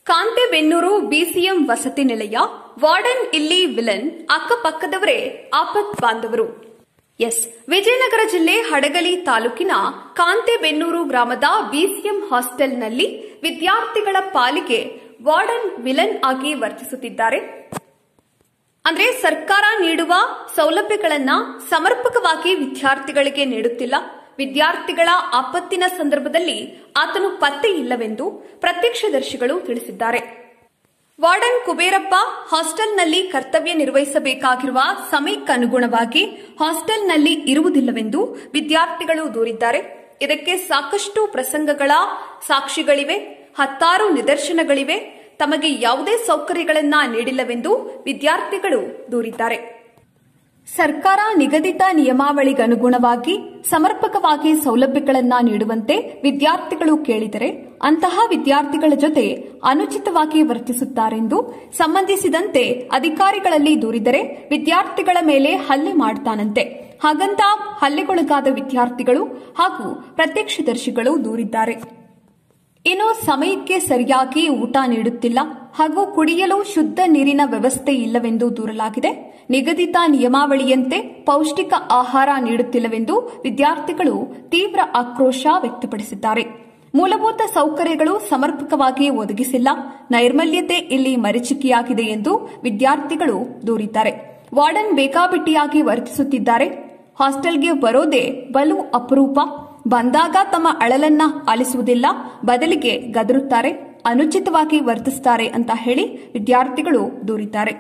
ಕಾಂತೆಬೆನ್ನೂರು BCM ವಸತಿ ನಿಲಯ warden ಇಲ್ಲಿ ವಿಲನ್ ಅಕ್ಕಪಕ್ಕದವರೇ ಆಪತ್ ಬಾಂಧವರು ಎಸ್ ವಿಜಯನಗರ ಜಿಲ್ಲೆ ಹಡಗಲಿ ತಾಲೂಕಿನ ಕಾಂತೆಬೆನ್ನೂರು ಗ್ರಾಮದ ಬಿಸಿಎಂ ಹಾಸ್ಟೆಲ್ನಲ್ಲಿ ವಿದ್ಯಾರ್ಥಿಗಳ ಪಾಲಿಗೆ ವಾರ್ಡನ್ ವಿಲನ್ ಆಗಿ ವರ್ತಿಸುತ್ತಿದ್ದಾರೆ ಅಂದ್ರೆ ಸರ್ಕಾರ ನೀಡುವ ಸೌಲಭ್ಯಗಳನ್ನ ಸಮರ್ಪಕವಾಗಿ ವಿದ್ಯಾರ್ಥಿಗಳಿಗೆ ನೀಡುತ್ತಿಲ್ಲ ವಿದ್ಯಾರ್ಥಿಗಳ ಆಪತ್ತಿನ ಸಂದರ್ಭದಲ್ಲಿ ಆತನು ಪತ್ತೆ ಇಲ್ಲವೆಂದು ಪ್ರತ್ಯಕ್ಷದರ್ಶಿಗಳು ತಿಳಿಸಿದ್ದಾರೆ ವಾರ್ಡನ್ ಕುಬೇರಪ್ಪ ಹಾಸ್ಟೆಲ್ನಲ್ಲಿ ಕರ್ತವ್ಯ ನಿರ್ವಹಿಸಬೇಕಾಗಿರುವ ಸಮಯಕ್ಕನುಗುಣವಾಗಿ ಹಾಸ್ಟೆಲ್ನಲ್ಲಿ ಇರುವುದಿಲ್ಲವೆಂದು ವಿದ್ಯಾರ್ಥಿಗಳು ದೂರಿದ್ದಾರೆ ಇದಕ್ಕೆ ಸಾಕಷ್ಟು ಪ್ರಸಂಗಗಳ ಸಾಕ್ಷಿಗಳಿವೆ ಹತ್ತಾರು ನಿದರ್ಶನಗಳಿವೆ ತಮಗೆ ಯಾವುದೇ ಸೌಕರ್ಯಗಳನ್ನ ನೀಡಿಲ್ಲವೆಂದು ವಿದ್ಯಾರ್ಥಿಗಳು ದೂರಿದ್ದಾರೆ ಸರ್ಕಾರ ನಿಗದಿತ ನಿಯಮಾವಳಿಗನುಗುಣವಾಗಿ ಸಮರ್ಪಕವಾಗಿ ಸೌಲಭ್ಯಗಳನ್ನ ನೀಡುವಂತೆ ವಿದ್ಯಾರ್ಥಿಗಳು ಕೇಳಿದರೆ ಅಂತಹ ವಿದ್ಯಾರ್ಥಿಗಳ ಜೊತೆ ಅನುಚಿತವಾಗಿ ವರ್ತಿಸುತ್ತಾರೆಂದು ಸಂಬಂಧಿಸಿದಂತೆ ಅಧಿಕಾರಿಗಳಲ್ಲಿ ದೂರಿದರೆ ವಿದ್ಯಾರ್ಥಿಗಳ ಮೇಲೆ ಹಲ್ಲೆ ಮಾಡ್ತಾನಂತೆ ಹಾಗಂತ ಹಲ್ಲೆಗೊಳಗಾದ ವಿದ್ಯಾರ್ಥಿಗಳು ಹಾಗೂ ಪ್ರತ್ಯಕ್ಷದರ್ಶಿಗಳು ದೂರಿದ್ದಾರೆ ಇನ್ನು ಸಮಯಕ್ಕೆ ಸರಿಯಾಗಿ ಊಟ ನೀಡುತ್ತಿಲ್ಲ ಹಾಗೂ ಕುಡಿಯಲು ಶುದ್ಧ ನೀರಿನ ವ್ಯವಸ್ಥೆ ಇಲ್ಲವೆಂದು ದೂರಲಾಗಿದೆ ನಿಗದಿತ ನಿಯಮಾವಳಿಯಂತೆ ಪೌಷ್ಟಿಕ ಆಹಾರ ನೀಡುತ್ತಿಲ್ಲವೆಂದು ವಿದ್ಯಾರ್ಥಿಗಳು ತೀವ್ರ ಆಕ್ರೋಶ ವ್ಯಕ್ತಪಡಿಸಿದ್ದಾರೆ ಮೂಲಭೂತ ಸೌಕರ್ಯಗಳು ಸಮರ್ಪಕವಾಗಿ ಒದಗಿಸಿಲ್ಲ ನೈರ್ಮಲ್ಯತೆ ಇಲ್ಲಿ ಮರೀಚಿಕೆಯಾಗಿದೆ ಎಂದು ವಿದ್ಯಾರ್ಥಿಗಳು ದೂರಿದ್ದಾರೆ ವಾರ್ಡನ್ ಬೇಕಾಬಿಟ್ಟಿಯಾಗಿ ವರ್ತಿಸುತ್ತಿದ್ದಾರೆ ಹಾಸ್ಟೆಲ್ಗೆ ಬರೋದೇ ಬಲು ಅಪರೂಪ ಬಂದಾಗ ತಮ್ಮ ಅಳಲನ್ನ ಆಲಿಸುವುದಿಲ್ಲ ಬದಲಿಗೆ ಗದರುತ್ತಾರೆ ಅನುಚಿತವಾಗಿ ವರ್ತಿಸುತ್ತಾರೆ ಅಂತ ಹೇಳಿ ವಿದ್ಯಾರ್ಥಿಗಳು ದೂರಿದ್ದಾರೆ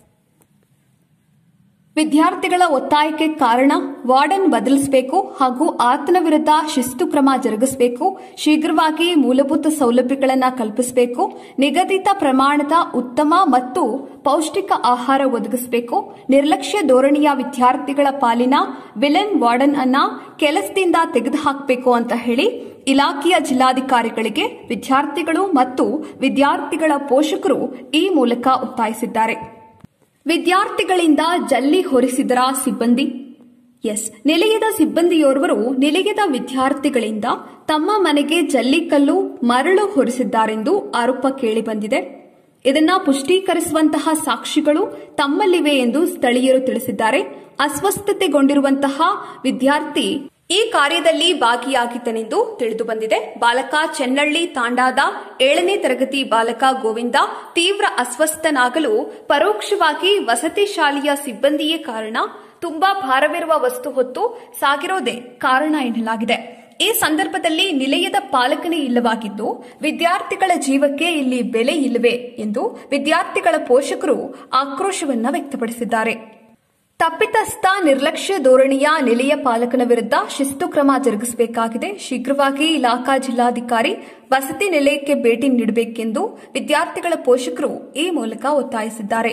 ವಿದ್ಯಾರ್ಥಿಗಳ ಒತ್ತಾಯಕ್ಕೆ ಕಾರಣ ವಾರ್ಡನ್ ಬದಲಿಸಬೇಕು ಹಾಗೂ ಆತನ ವಿರುದ್ಧ ಶಿಸ್ತು ಕ್ರಮ ಜರುಗಿಸಬೇಕು ಶೀಘ್ರವಾಗಿ ಮೂಲಭೂತ ಸೌಲಭ್ಯಗಳನ್ನು ಕಲ್ಪಿಸಬೇಕು ನಿಗದಿತ ಪ್ರಮಾಣದ ಉತ್ತಮ ಮತ್ತು ಪೌಷ್ಟಿಕ ಆಹಾರ ಒದಗಿಸಬೇಕು ನಿರ್ಲಕ್ಷ್ಯ ಧೋರಣೆಯ ವಿದ್ಯಾರ್ಥಿಗಳ ಪಾಲಿನ ವಿಲನ್ ವಾರ್ಡನ್ ಅನ್ನ ಕೆಲಸದಿಂದ ತೆಗೆದುಹಾಕಬೇಕು ಅಂತ ಹೇಳಿ ಇಲಾಖೆಯ ಜಿಲ್ಲಾಧಿಕಾರಿಗಳಿಗೆ ವಿದ್ಯಾರ್ಥಿಗಳು ಮತ್ತು ವಿದ್ಯಾರ್ಥಿಗಳ ಪೋಷಕರು ಈ ಮೂಲಕ ಒತ್ತಾಯಿಸಿದ್ದಾರೆ ವಿದ್ಯಾರ್ಥಿಗಳಿಂದ ಜಲ್ಲಿ ಹೊರಿಸಿದರ ಸಿಬ್ಬಂದಿ ಎಸ್ ನಿಲಯದ ಸಿಬ್ಬಂದಿಯೋರ್ವರು ನಿಲಯದ ವಿದ್ಯಾರ್ಥಿಗಳಿಂದ ತಮ್ಮ ಮನೆಗೆ ಜಲ್ಲಿಕಲ್ಲು ಮರಳು ಹೊರಿಸಿದ್ದಾರೆಂದು ಆರೋಪ ಕೇಳಿಬಂದಿದೆ ಇದನ್ನ ಪುಷ್ಟೀಕರಿಸುವಂತಹ ಸಾಕ್ಷಿಗಳು ತಮ್ಮಲ್ಲಿವೆ ಎಂದು ಸ್ಥಳೀಯರು ತಿಳಿಸಿದ್ದಾರೆ ಅಸ್ವಸ್ಥತೆಗೊಂಡಿರುವಂತಹ ವಿದ್ಯಾರ್ಥಿ ಈ ಕಾರ್ಯದಲ್ಲಿ ಭಾಗಿಯಾಗಿದ್ದನೆಂದು ತಿಳಿದು ಬಂದಿದೆ ಬಾಲಕ ಚೆನ್ನಳ್ಳಿ ತಾಂಡಾದ ಏಳನೇ ತರಗತಿ ಬಾಲಕ ಗೋವಿಂದ ತೀವ್ರ ಅಸ್ವಸ್ಥನಾಗಲು ಪರೋಕ್ಷವಾಗಿ ವಸತಿ ಶಾಲೆಯ ಸಿಬ್ಬಂದಿಯೇ ಕಾರಣ ತುಂಬಾ ಭಾರವಿರುವ ವಸ್ತು ಹೊತ್ತು ಸಾಗಿರೋದೇ ಕಾರಣ ಎನ್ನಲಾಗಿದೆ ಈ ಸಂದರ್ಭದಲ್ಲಿ ನಿಲಯದ ಪಾಲಕನೇ ಇಲ್ಲವಾಗಿದ್ದು ವಿದ್ಯಾರ್ಥಿಗಳ ಜೀವಕ್ಕೆ ಇಲ್ಲಿ ಬೆಲೆ ಇಲ್ಲವೇ ಎಂದು ವಿದ್ಯಾರ್ಥಿಗಳ ಪೋಷಕರು ಆಕ್ರೋಶವನ್ನ ವ್ಯಕ್ತಪಡಿಸಿದ್ದಾರೆ ತಪ್ಪಿತಸ್ಥ ನಿರ್ಲಕ್ಷ್ಯ ಧೋರಣೆಯ ನಿಲಯ ಪಾಲಕನ ವಿರುದ್ಧ ಶಿಸ್ತು ಕ್ರಮ ಜರುಗಿಸಬೇಕಾಗಿದೆ ಶೀಘ್ರವಾಗಿ ಇಲಾಖಾ ಜಿಲ್ಲಾಧಿಕಾರಿ ವಸತಿ ನಿಲಯಕ್ಕೆ ಭೇಟಿ ನೀಡಬೇಕೆಂದು ವಿದ್ಯಾರ್ಥಿಗಳ ಪೋಷಕರು ಈ ಮೂಲಕ ಒತ್ತಾಯಿಸಿದ್ದಾರೆ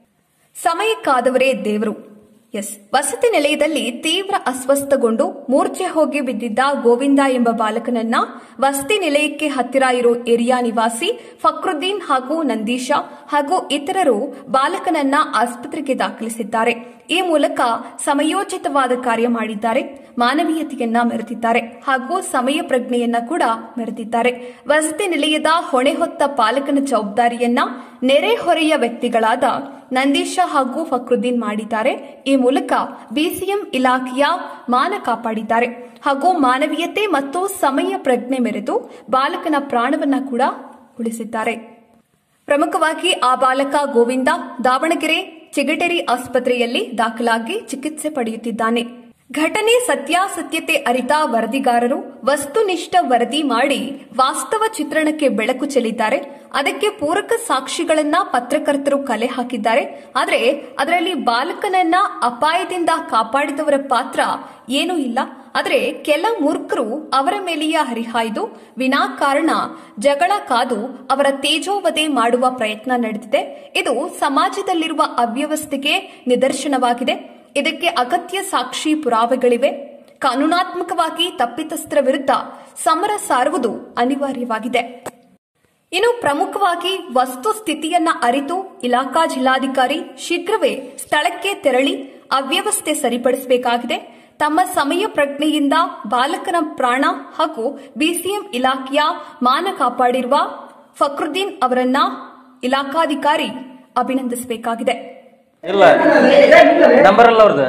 ಸಮಯಕ್ಕಾದವರೇ ದೇವರು ಎಸ್ ವಸತಿ ನಿಲಯದಲ್ಲಿ ತೀವ್ರ ಅಸ್ವಸ್ಥಗೊಂಡು ಮೂರ್ಛೆ ಹೋಗಿ ಬಿದ್ದಿದ್ದ ಗೋವಿಂದ ಎಂಬ ಬಾಲಕನನ್ನ ವಸತಿ ನಿಲಯಕ್ಕೆ ಹತ್ತಿರ ಇರೋ ಏರಿಯಾ ನಿವಾಸಿ ಫಕ್ರುದ್ದೀನ್ ಹಾಗೂ ನಂದೀಶ ಹಾಗೂ ಇತರರು ಬಾಲಕನನ್ನ ಆಸ್ಪತ್ರೆಗೆ ದಾಖಲಿಸಿದ್ದಾರೆ ಈ ಮೂಲಕ ಸಮಯೋಚಿತವಾದ ಕಾರ್ಯ ಮಾಡಿದ್ದಾರೆ ಮಾನವೀಯತೆಯನ್ನ ಮೆರೆದಿದ್ದಾರೆ ಹಾಗೂ ಸಮಯ ಪ್ರಜ್ಞೆಯನ್ನ ಕೂಡ ಮೆರೆದಿದ್ದಾರೆ ವಸತಿ ನಿಲಯದ ಹೊಣೆ ಹೊತ್ತ ಪಾಲಕನ ಜವಾಬ್ದಾರಿಯನ್ನ ನೆರೆಹೊರೆಯ ವ್ಯಕ್ತಿಗಳಾದ ನಂದೀಶ ಹಾಗೂ ಫಕ್ರುದ್ದೀನ್ ಮಾಡಿದ್ದಾರೆ ಈ ಮೂಲಕ ಬಿಸಿಎಂ ಇಲಾಖೆಯ ಮಾನ ಕಾಪಾಡಿದ್ದಾರೆ ಹಾಗೂ ಮಾನವೀಯತೆ ಮತ್ತು ಸಮಯ ಪ್ರಜ್ಞೆ ಮೆರೆದು ಬಾಲಕನ ಪ್ರಾಣವನ್ನ ಕೂಡ ಉಳಿಸಿದ್ದಾರೆ ಪ್ರಮುಖವಾಗಿ ಆ ಬಾಲಕ ಗೋವಿಂದ ದಾವಣಗೆರೆ ಚಿಗಟೇರಿ ಆಸ್ಪತ್ರೆಯಲ್ಲಿ ದಾಖಲಾಗಿ ಚಿಕಿತ್ಸೆ ಪಡೆಯುತ್ತಿದ್ದಾನೆ ಘಟನೆ ಸತ್ಯಾಸತ್ಯತೆ ಅರಿತ ವರದಿಗಾರರು ವಸ್ತುನಿಷ್ಠ ವರದಿ ಮಾಡಿ ವಾಸ್ತವ ಚಿತ್ರಣಕ್ಕೆ ಬೆಳಕು ಚೆಲ್ಲಿದ್ದಾರೆ ಅದಕ್ಕೆ ಪೂರಕ ಸಾಕ್ಷಿಗಳನ್ನ ಪತ್ರಕರ್ತರು ಕಲೆ ಹಾಕಿದ್ದಾರೆ ಆದರೆ ಅದರಲ್ಲಿ ಬಾಲಕನನ್ನ ಅಪಾಯದಿಂದ ಕಾಪಾಡಿದವರ ಪಾತ್ರ ಏನೂ ಇಲ್ಲ ಆದರೆ ಕೆಲ ಮೂರ್ಖರು ಅವರ ಮೇಲೆಯೇ ಹರಿಹಾಯ್ದು ವಿನಾಕಾರಣ ಜಗಳ ಕಾದು ಅವರ ತೇಜೋವಧೆ ಮಾಡುವ ಪ್ರಯತ್ನ ನಡೆದಿದೆ ಇದು ಸಮಾಜದಲ್ಲಿರುವ ಅವ್ಯವಸ್ಥೆಗೆ ನಿದರ್ಶನವಾಗಿದೆ ಇದಕ್ಕೆ ಅಗತ್ಯ ಸಾಕ್ಷಿ ಪುರಾವೆಗಳಿವೆ ಕಾನೂನಾತ್ಮಕವಾಗಿ ತಪ್ಪಿತಸ್ಥರ ವಿರುದ್ಧ ಸಮರ ಸಾರುವುದು ಅನಿವಾರ್ಯವಾಗಿದೆ ಇನ್ನು ಪ್ರಮುಖವಾಗಿ ವಸ್ತು ಸ್ಥಿತಿಯನ್ನ ಅರಿತು ಇಲಾಖಾ ಜಿಲ್ಲಾಧಿಕಾರಿ ಶೀಘ್ರವೇ ಸ್ಥಳಕ್ಕೆ ತೆರಳಿ ಅವ್ಯವಸ್ಥೆ ಸರಿಪಡಿಸಬೇಕಾಗಿದೆ ತಮ್ಮ ಸಮಯ ಪ್ರಜ್ಞೆಯಿಂದ ಬಾಲಕನ ಪ್ರಾಣ ಹಾಗೂ ಬಿಸಿಎಂ ಇಲಾಖೆಯ ಮಾನ ಕಾಪಾಡಿರುವ ಫಕ್ರುದ್ದೀನ್ ಅವರನ್ನ ಇಲಾಖಾಧಿಕಾರಿ ಅಭಿನಂದಿಸಬೇಕಾಗಿದೆ ಇಲ್ಲ ನಂಬರ್ ಅಲ್ಲ ಅವ್ರದ್ದು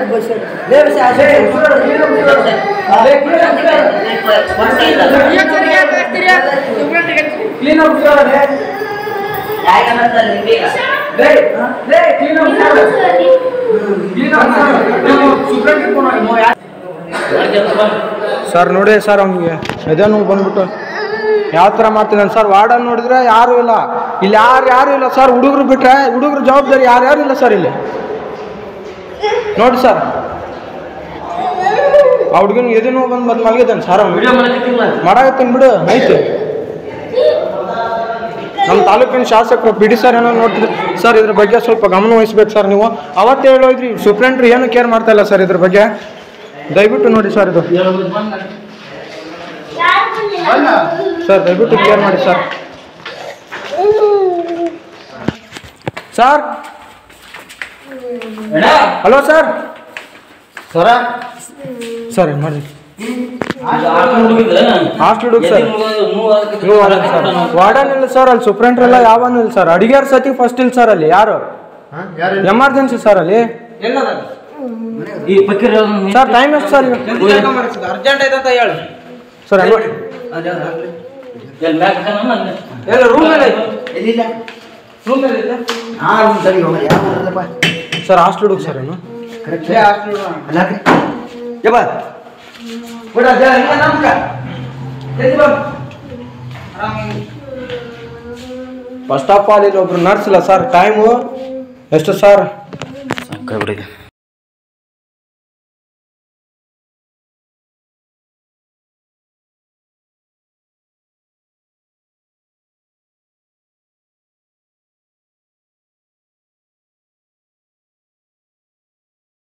ಸರ್ ನೋಡಿ ಸರ್ ಅವ್ನಿಗೆ ಎದೆ ನೋವು ಬಂದ್ಬಿಟ್ಟು ಯಾವ ಥರ ಮಾಡ್ತಿದ್ದಾನೆ ಸರ್ ವಾರ್ಡನ್ ನೋಡಿದ್ರೆ ಯಾರು ಇಲ್ಲ ಇಲ್ಲಿ ಯಾರು ಯಾರು ಇಲ್ಲ ಸರ್ ಹುಡುಗರು ಬಿಟ್ರೆ ಹುಡುಗರು ಜವಾಬ್ದಾರಿ ಯಾರು ಯಾರು ಇಲ್ಲ ಸರ್ ಇಲ್ಲಿ ನೋಡಿ ಸರ್ ಆ ಹುಡುಗನ ಎದೆ ನೋವು ಬಂದು ಬಂದು ಮಲಗಿದ್ದಾನೆ ಸರ್ ಅವ್ನು ವಿಡಿಯೋ ಮಾಡಕತ್ತಿಲ್ಲ ಮಾಡಾಕತ್ತೀನಿ ಬಿಡು ಐತೆ ನಮ್ಮ ತಾಲೂಕಿನ ಶಾಸಕರು ಬಿಡಿ ಸರ್ ಏನೋ ನೋಡ್ತಿದ್ರು ಸರ್ ಇದ್ರ ಬಗ್ಗೆ ಸ್ವಲ್ಪ ಗಮನ ವಹಿಸ್ಬೇಕು ಸರ್ ನೀವು ಅವತ್ತೇ ಹೇಳೋದ್ರಿ ಸುಪ್ರೀಂಟ್ರು ಏನು ಕೇರ್ ಮಾಡ್ತಾ ಇಲ್ಲ ಸರ್ ಇದ್ರ ಬಗ್ಗೆ ದಯವಿಟ್ಟು ನೋಡಿ ಸರ್ ಇದು ಸರ್ ದಯವಿಟ್ಟು ಕೇರ್ ಮಾಡಿ sir sir hello sir sir sir ಮಾಡಿ ಹುಡುಗಿದ ಹಾಸ್ಟೆಲ್ ಹುಡುಗ ಸರ್ ನೀವು ಸರ್ ವಾರ್ಡನ್ ಇಲ್ಲ ಸರ್ ಅಲ್ಲಿ ಸುಪ್ರೀಂಟ್ರ್ ಎಲ್ಲ ಯಾವನು ಇಲ್ಲ ಸರ್ ಅಡಿಗೆರ್ ಸತಿ ಫಸ್ಟ್ ಇಲ್ಲ ಸರ್ ಅಲ್ಲಿ ಯಾರು ಎಮರ್ಜೆನ್ಸಿ ಸರ್ ಅಲ್ಲಿ ಈ ಪಕ್ಕೀರ್ ಸರ್ ಟೈಮ್ ಎಷ್ಟು ಸರ್ ಅರ್ಜೆಂಟ್ ಐತೆ ಅಂತ ಹೇಳು ಸರ್ ಎಲ್ಲಿ ಮ್ಯಾಕ್ ಹಾಕೋಣ ಅಲ್ಲಿ? ಎಲ್ಲ ರೂಮ್ ಮೇಲೆ ಎಲ್ಲಿಲ್ಲ ರೂಮ್ ಮೇಲೆ ಐತೆ ಹಾ ಸರಿ ಹೋಗ್ರಿ ಯಾವ ಬರೋದಪ್ಪ ಸರ್ ಹಾಸ್ಟೆಲ್ ಹುಡುಗ ಸರ್ ಏನು ಕರೆಕ್ಟ್ ಅಲ್ಲ ಯಪ್ಪ ಬಿಡ ನಮ್ಗ ಫಸ್ಟ್ ಆಫ್ ಆಲ್ ಇಲ್ಲಿ ಒಬ್ರು ನರ್ಸ್ ಇಲ್ಲ ಸರ್ ಟೈಮು ಎಷ್ಟು ಸರ್ ಸಾಕಾಗ್ಬಿಟ್ಟಿದೆ.